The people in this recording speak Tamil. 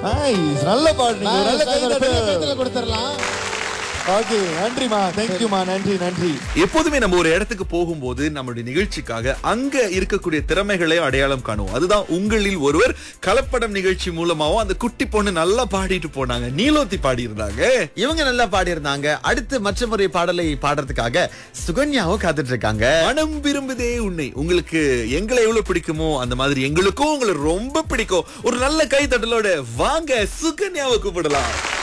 Nice. நல்ல பாடுனீங்க நல்ல கை ஒரு பெரிய தட்டு கைத்தட்டல் கொடுத்துடலாம் ஓகே நன்றிமா தேங்க்யூமா நன்றி நன்றி எப்போதுமே நம்ம ஒரு இடத்துக்கு போகும்போது நம்மளுடைய நிகழ்ச்சிக்காக அங்க இருக்கக்கூடிய திறமைகளை அடையாளம் காணுவோம் அதுதான் உங்களில் ஒருவர் கலப்படம் நிகழ்ச்சி மூலமாவும் அந்த குட்டி பொண்ணு நல்லா பாடிட்டு போனாங்க நீலோத்தி பாடி இருந்தாங்க இவங்க நல்லா பாடியிருந்தாங்க அடுத்து மற்ற முறை பாடலை பாடுறதுக்காக சுகன்யாவும் காத்துட்டு இருக்காங்க மனம் விரும்புதே உன்னை உங்களுக்கு எங்களை எவ்வளவு பிடிக்குமோ அந்த மாதிரி எங்களுக்கும் உங்களை ரொம்ப பிடிக்கும் ஒரு நல்ல கை தட்டலோட வாங்க சுகன்யாவை கூப்பிடலாம்